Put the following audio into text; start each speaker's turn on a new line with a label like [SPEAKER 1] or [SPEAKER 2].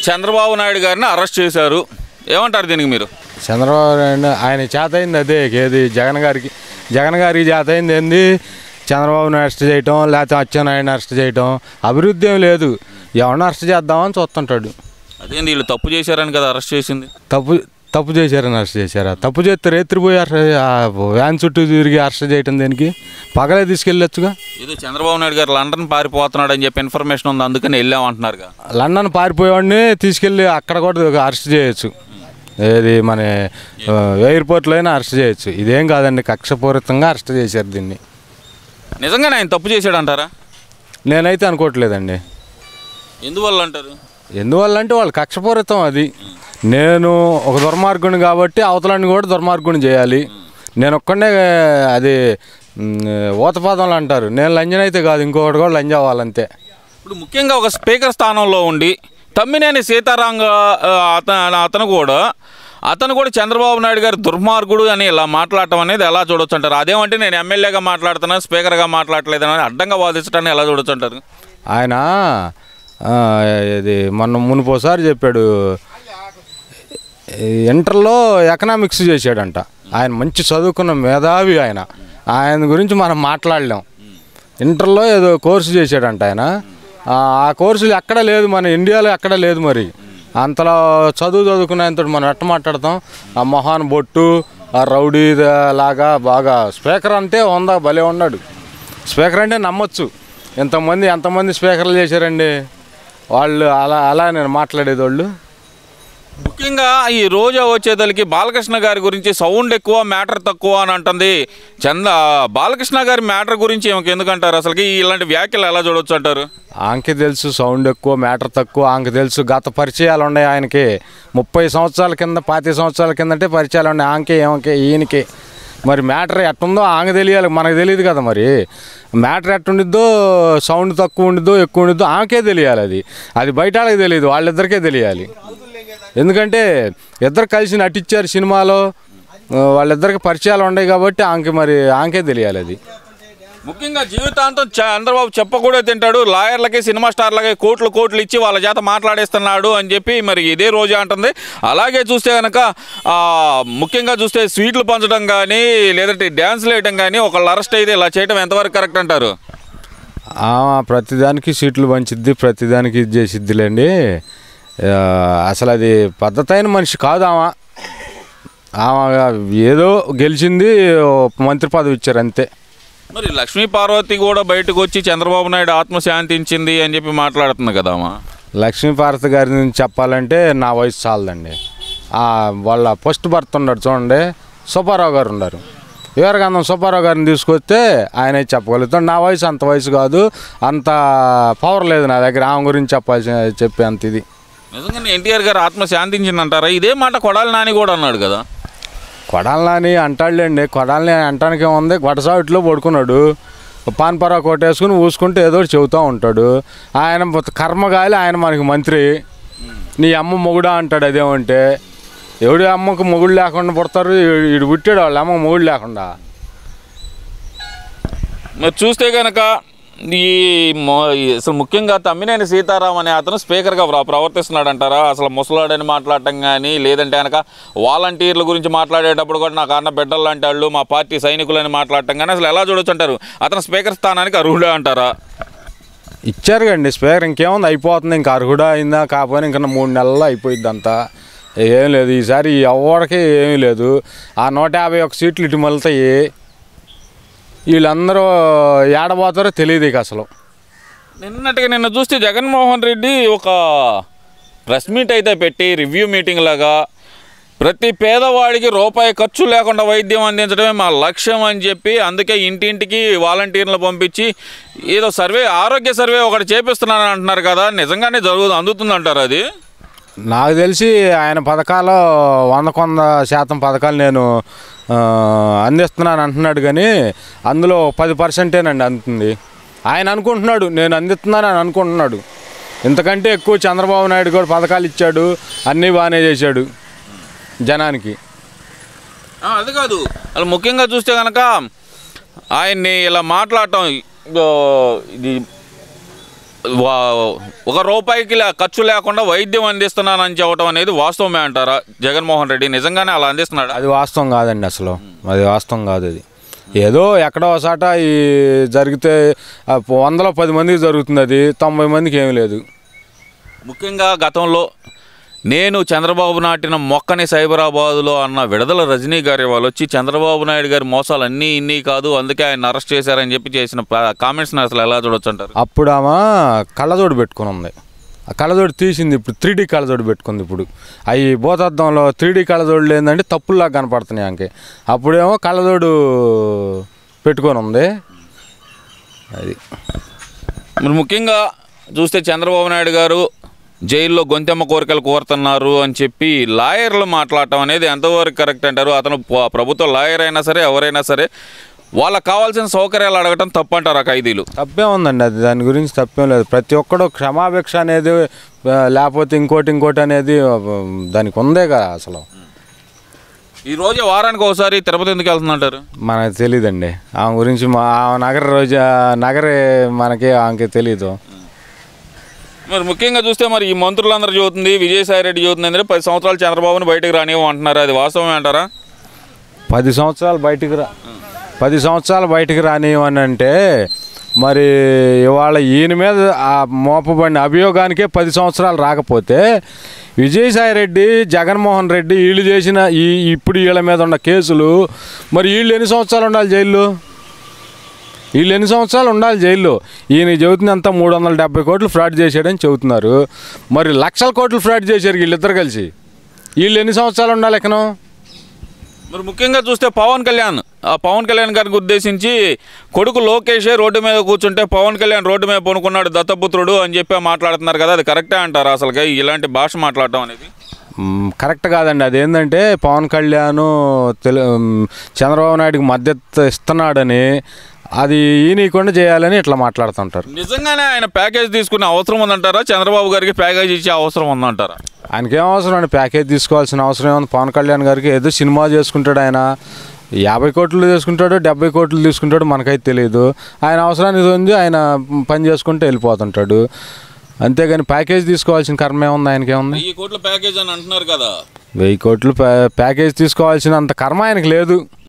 [SPEAKER 1] చంద్రబాబు నాయుడు గారిని అరెస్ట్ చేశారు ఏమంటారు దీనికి మీరు
[SPEAKER 2] చంద్రబాబు నాయుడు ఆయన చేత అయింది అదే ఏది జగన్ గారికి జగన్ గారికి చేత అయింది ఏంది చంద్రబాబుని అరెస్ట్ చేయటం లేకపోతే అచ్చెన్నాయుడిని అరెస్ట్ చేయటం అభివృద్ధి ఏం లేదు ఎవరిని అరెస్ట్ చేద్దామని చూస్తుంటాడు
[SPEAKER 1] అదేంది వీళ్ళు తప్పు చేశారని కదా అరెస్ట్ చేసింది
[SPEAKER 2] తప్పు తప్పు చేశారని అరెస్ట్ చేశారా తప్పు చేస్తే రేత్రి పోయి అరెస్ట్ ఆ వ్యాన్ చుట్టూ తిరిగి అరెస్ట్ చేయటం దేనికి పగలే తీసుకెళ్ళొచ్చుగా
[SPEAKER 1] ఏదో చంద్రబాబు నాయుడు గారు లండన్ పారిపోతున్నాడు అని చెప్పి ఇన్ఫర్మేషన్ ఉంది అందుకని వెళ్ళామంటున్నారుగా
[SPEAKER 2] లండన్ పారిపోయేవాడిని తీసుకెళ్ళి అక్కడ కూడా అరెస్ట్ చేయొచ్చు ఏది మన ఆ, ఎయిర్పోర్ట్లో అయినా అరెస్ట్ చేయొచ్చు ఇదేం కాదండి కక్షపూరితంగా అరెస్ట్ చేశారు దీన్ని
[SPEAKER 1] నిజంగానే ఆయన తప్పు చేశాడు అంటారా
[SPEAKER 2] నేనైతే అనుకోవట్లేదండి
[SPEAKER 1] ఎందువల్ల అంటారు
[SPEAKER 2] ఎందువల్ల అంటే వాళ్ళు కక్షపూరితం అది నేను ఒక దుర్మార్గుని కాబట్టి అవతలాన్ని కూడా దుర్మార్గుని చేయాలి నేను ఒక్కడే అది మ్, ఊతపాదంలో అంటారు నేను లంజన్ అయితే కాదు ఇంకొకటి కూడా లంజ అవ్వాలంతే
[SPEAKER 1] ఇప్పుడు ముఖ్యంగా ఒక స్పీకర్ స్థానంలో ఉండి తమ్మినేని సీతారాంగ ఆ, అతను అతను కూడా అతను కూడా చంద్రబాబు నాయుడు గారు దుర్మార్గుడు అని ఇలా మాట్లాడటం అనేది ఎలా చూడొచ్చు అంటారు అదేమంటే నేను ఎమ్మెల్యేగా మాట్లాడుతున్నాను స్పీకర్గా మాట్లాడలేదని అడ్డంగా వాదించడాన్ని ఎలా చూడొచ్చు అంటారు
[SPEAKER 2] ఆయన ఆ, ఇది మొన్న మునుపోసారి చెప్పాడు ఈ ఇంటర్లో ఎకనామిక్స్ చేశాడంట ఆయన మంచి చదువుకున్న మేధావి ఆయన ఆయన గురించి మనం మాట్లాడలేం ఇంటర్లో ఏదో కోర్సు చేశాడంట ఆయన ఆ ఆ కోర్సులు ఎక్కడ లేదు మన ఇండియాలో ఎక్కడ లేదు మరి అంతలో చదువు చదువుకునేంత మనం ఎట్ట మాట్లాడతాం ఆ మొహాన్ బొట్టు ఆ రౌడీ లాగా బాగా స్పీకర్ అంటే ఉందా భలే ఉన్నాడు స్పీకర్ అంటే నమ్మొచ్చు ఎంతమంది ఎంతమంది స్పీకర్లు చేశారండి వాళ్ళు అలా అలా నేను మాట్లాడేది వాళ్ళు
[SPEAKER 1] ముఖ్యంగా ఈ రోజా వచ్చేదలికి బాలకృష్ణ గారి గురించి సౌండ్ ఎక్కువ మ్యాటర్ తక్కువ అని అంటుంది చంద బాలకృష్ణ గారి మ్యాటర్ గురించి ఏమకి ఎందుకంటారు అసలుకి ఇలాంటి వ్యాఖ్యలు ఎలా చూడొచ్చు అంటారు
[SPEAKER 2] ఆంకి తెలుసు సౌండ్ ఎక్కువ మ్యాటర్ తక్కువ ఆంకి తెలుసు గత పరిచయాలు ఉన్నాయి ఆయనకి ముప్పై సంవత్సరాల కింద పాతి సంవత్సరాల కిందటే పరిచయాలు ఉన్నాయి ఆంకి ఏమకి ఈయనకి మరి మ్యాటర్ ఎట్టుందో ఆంకి తెలియాలి మనకు తెలియదు కదా మరి మ్యాటర్ ఎట్టుండిద్దో సౌండ్ తక్కువ ఉండిద్దో ఎక్కువ ఉండిద్దో ఆమెకే తెలియాలి అది అది బయట వాళ్ళకి తెలియదు వాళ్ళిద్దరికే తెలియాలి ఎందుకంటే ఇద్దరు కలిసి నటించారు సినిమాలో ఆ, వాళ్ళిద్దరికి పరిచయాలు ఉన్నాయి కాబట్టి ఆమెకి మరి ఆమెకే తెలియాలి అది
[SPEAKER 1] ముఖ్యంగా జీవితాంతం చంద్రబాబు చెప్పకూడదు తింటాడు లాయర్లకి సినిమా స్టార్లకి కోట్లు కోట్లు ఇచ్చి వాళ్ళ చేత మాట్లాడేస్తున్నాడు అని చెప్పి మరి ఇదే రోజు అంటుంది అలాగే చూస్తే కనుక ఆ, ముఖ్యంగా చూస్తే స్వీట్లు పంచడం కానీ లేదంటే డ్యాన్స్లు వేయడం కానీ ఒకళ్ళు అరెస్ట్ అయితే ఇలా చేయడం ఎంతవరకు కరెక్ట్ అంటారు
[SPEAKER 2] ఆమె ప్రతిదానికి సీట్లు పంచిద్ది ప్రతిదానికి ఇది చేసిద్దిలేండి ఆ, అసలు అది పద్ధతి అయిన మనిషి కాదు ఆమె ఆమె ఏదో గెలిచింది ఓ మంత్రి పదవి ఇచ్చారు అంతే
[SPEAKER 1] మరి లక్ష్మీ పార్వతి కూడా బయటకు వచ్చి చంద్రబాబు నాయుడు ఆత్మ శాంతించింది అని చెప్పి మాట్లాడుతుంది కదా అమ్మా
[SPEAKER 2] లక్ష్మీపార్వతి గారి నుంచి చెప్పాలంటే నా వయసు చాలదండి ఆ, వాళ్ళ ఫస్ట్ భర్త ఉన్నాడు చూడండి సుబ్బారావు గారు ఉన్నారు వీరగంధం సుబ్బారావు గారిని తీసుకొస్తే ఆయన చెప్పగలుగుతాడు నా వయసు అంత వయసు కాదు అంత పవర్ లేదు నా దగ్గర ఆమె గురించి చెప్పాల్సిన చెప్పే అంత ఇది
[SPEAKER 1] నిజంగానే ఎన్టీఆర్ గారు ఆత్మ శాంతించింది అంటారా ఇదే మాట కొడాలి నాని కూడా అన్నాడు కదా
[SPEAKER 2] కొడాలని అంటాడులేండి కొడాలని అంటానికి ఏముంది గొడసావిట్లో పడుకున్నాడు పాన్పరా కొట్టేసుకుని ఊసుకుంటే ఏదో ఒకటి చెబుతూ ఉంటాడు ఆయన కర్మగాలి ఆయన మనకి మంత్రి నీ అమ్మ మొగుడా అంటాడు అదేమంటే ఎవడి అమ్మకు మొగుడు లేకుండా పుడతారు ఇడు పుట్టాడు వాళ్ళ అమ్మ మొగుడు లేకుండా
[SPEAKER 1] మరి చూస్తే కనుక ఈ మొ- ఈ అసలు ముఖ్యంగా తమ్మినేని సీతారాం అనే అతను స్పీకర్గా ప్ర- ప్రవర్తిస్తున్నాడు అంటారా అసలు ముసలాడని మాట్లాడటం కానీ లేదంటే కనుక వాలంటీర్ల గురించి మాట్లాడేటప్పుడు కూడా నాకు అన్న బిడ్డలు లాంటి వాళ్ళు మా పార్టీ సైనికులని మాట్లాడటం కానీ అసలు ఎలా చూడొచ్చు అంటారు అతను స్పీకర్ స్థానానికి అర్హుడే అంటారా
[SPEAKER 2] ఇచ్చారు కండి స్పీకర్ ఇంకేముంది అయిపోతుంది ఇంకా అర్హుడా అయిందా కాకపోయినా ఇంకా మూడు నెలల్లో అయిపోయింది అంతా ఏం లేదు ఈసారి ఎవరికి ఏమీ లేదు ఆ నూట యాభై ఒక సీట్లు ఇటు మలుతాయి వీళ్ళందరూ ఏడబోతారో తెలియదు ఇక అసలు
[SPEAKER 1] నిన్నటిగా నిన్న చూస్తే జగన్మోహన్ రెడ్డి ఒక ప్రెస్ మీట్ అయితే పెట్టి రివ్యూ మీటింగ్ లాగా ప్రతి పేదవాడికి రూపాయి ఖర్చు లేకుండా వైద్యం అందించడమే మా లక్ష్యం అని చెప్పి అందుకే ఇంటింటికి వాలంటీర్లు పంపించి ఏదో సర్వే ఆరోగ్య సర్వే ఒకటి చేపిస్తున్నానని అంటున్నారు కదా నిజంగానే జరుగుతుంది అందుతుంది అంటారు అది
[SPEAKER 2] నాకు తెలిసి ఆయన పథకాలు వంద కొంద శాతం పథకాలు నేను ఆ, అందిస్తున్నాను అంటున్నాడు కానీ అందులో పది పర్సెంటేనండి అందుతుంది ఆయన అనుకుంటున్నాడు నేను అందిస్తున్నానని అనుకుంటున్నాడు ఇంతకంటే ఎక్కువ చంద్రబాబు నాయుడు కూడా పథకాలు ఇచ్చాడు అన్నీ బాగానే చేశాడు జనానికి
[SPEAKER 1] ఆ, అది కాదు అసలు ముఖ్యంగా చూస్తే కనుక ఆయన్ని ఇలా మాట్లాడటం ఇదో ఇది వా- ఒక రూపాయికి లే- ఖర్చు లేకుండా వైద్యం అందిస్తున్నానని చెప్పడం అనేది వాస్తవమే అంటారా జగన్మోహన్ రెడ్డి నిజంగానే అలా అందిస్తున్నాడా
[SPEAKER 2] అది వాస్తవం కాదండి అసలు అది వాస్తవం కాదు అది ఏదో ఎక్కడో ఒకసాట ఈ జరిగితే ఆ వందలో పది మందికి జరుగుతుంది అది తొంభై మందికి ఏమీ లేదు
[SPEAKER 1] ముఖ్యంగా గతంలో నేను చంద్రబాబు నాటిన మొక్కని సైబరాబాదులో అన్న విడుదల రజనీ గారి వాళ్ళు వచ్చి చంద్రబాబు నాయుడు గారి మోసాలు అన్నీ ఇన్ని కాదు అందుకే ఆయన అరెస్ట్ చేశారని చెప్పి చేసిన కామెంట్స్ అసలు ఎలా చూడొచ్చు అంటారు
[SPEAKER 2] అప్పుడు ఆమె కళ్ళజోడు పెట్టుకుని ఉంది ఆ కళ్ళజోడు తీసింది ఇప్పుడు త్రీ డీ కళ్ళజోడు పెట్టుకుంది ఇప్పుడు అవి భూతద్దంలో త్రీ డీ కళ్ళజోడులు ఏంటంటే తప్పుల్లాగా కనపడుతున్నాయి ఆమెకి అప్పుడేమో కళ్ళజోడు పెట్టుకొని ఉంది అది
[SPEAKER 1] మరి ముఖ్యంగా చూస్తే చంద్రబాబు నాయుడు గారు జైల్లో గొంతెమ్మ కోరికలు కోరుతున్నారు అని చెప్పి లాయర్లు మాట్లాడటం అనేది ఎంతవరకు కరెక్ట్ అంటారు అతను ప- ప్రభుత్వ లాయర్ అయినా సరే ఎవరైనా సరే వాళ్ళకి కావాల్సిన సౌకర్యాలు అడగటం తప్పు అంటారు ఆ ఖైదీలు
[SPEAKER 2] తప్పే ఉందండి అది దాని గురించి తప్పేం లేదు ప్రతి ఒక్కడు క్షమాభిక్ష అనేది ఆ, లేకపోతే ఇంకోటి ఇంకోటి అనేది ఆ, దానికి ఉందే కదా అసలు
[SPEAKER 1] ఈ రోజు వారానికి ఒకసారి తిరుపతి ఎందుకు వెళ్తుందంటారు
[SPEAKER 2] మనకు తెలియదండి ఆమె గురించి మా ఆమె నగర రోజు నగరే మనకి ఆమెకి తెలియదు
[SPEAKER 1] మరి ముఖ్యంగా చూస్తే మరి ఈ మంత్రులందరూ చూస్తుంది విజయసాయి రెడ్డి చూస్తుంది అంటే పది సంవత్సరాలు చంద్రబాబుని బయటకు రానివ్వం అంటున్నారు అది వాస్తవమే అంటారా
[SPEAKER 2] పది సంవత్సరాలు బయటికి రా పది సంవత్సరాలు బయటికి రానివ్వని అంటే మరి ఇవాళ ఈయన మీద ఆ మోపబడిన అభియోగానికే పది సంవత్సరాలు రాకపోతే విజయసాయి రెడ్డి జగన్మోహన్ రెడ్డి వీళ్ళు చేసిన ఈ ఇప్పుడు వీళ్ళ మీద ఉన్న కేసులు మరి వీళ్ళు ఎన్ని సంవత్సరాలు ఉండాలి జైల్లో వీళ్ళు ఎన్ని సంవత్సరాలు ఉండాలి జైల్లో ఈయన చెబుతుంది అంతా మూడు వందల డెబ్బై కోట్లు ఫ్రాడ్ చేశాడని చెబుతున్నారు మరి లక్షల కోట్లు ఫ్రాడ్ చేశారు వీళ్ళిద్దరు కలిసి వీళ్ళు ఎన్ని సంవత్సరాలు ఉండాలి ఎక్కనో
[SPEAKER 1] మరి ముఖ్యంగా చూస్తే పవన్ కళ్యాణ్ ఆ పవన్ కళ్యాణ్ గారికి ఉద్దేశించి కొడుకు లోకేషే రోడ్డు మీద కూర్చుంటే పవన్ కళ్యాణ్ రోడ్డు మీద పనుకున్నాడు దత్తపుత్రుడు అని చెప్పి మాట్లాడుతున్నారు కదా అది కరెక్టే అంటారు అసలుగా ఇలాంటి భాష మాట్లాడటం అనేది
[SPEAKER 2] మ్, కరెక్ట్ కాదండి అదేంటంటే పవన్ కళ్యాణ్ తెలు మ్, చంద్రబాబు నాయుడుకి మద్దతు ఇస్తున్నాడని అది ఈయనకుండా చేయాలని ఇట్లా మాట్లాడుతుంటారు
[SPEAKER 1] నిజంగానే ఆయన ప్యాకేజ్ తీసుకునే అవసరం ఉందంటారా చంద్రబాబు గారికి ప్యాకేజ్ ఇచ్చే అవసరం ఉందంటారా
[SPEAKER 2] ఆయనకి ఏం అవసరం అండి ప్యాకేజ్ తీసుకోవాల్సిన అవసరం ఏముంది పవన్ కళ్యాణ్ గారికి ఏదో సినిమా చేసుకుంటాడు ఆయన యాభై కోట్లు చేసుకుంటాడు డెబ్బై కోట్లు తీసుకుంటాడు మనకైతే తెలియదు ఆయన అవసరానికి ఉంది ఆయన పని చేసుకుంటూ వెళ్ళిపోతుంటాడు అంతేగాని ప్యాకేజ్ తీసుకోవాల్సిన కర్మ ఏముంది ఆయనకి ఏముంది
[SPEAKER 1] వెయ్యి కోట్ల ప్యాకేజ్ అని అంటున్నారు కదా
[SPEAKER 2] వెయ్యి కోట్లు ప్యా- ప్యాకేజ్ తీసుకోవాల్సిన అంత కర్మ ఆయనకి లేదు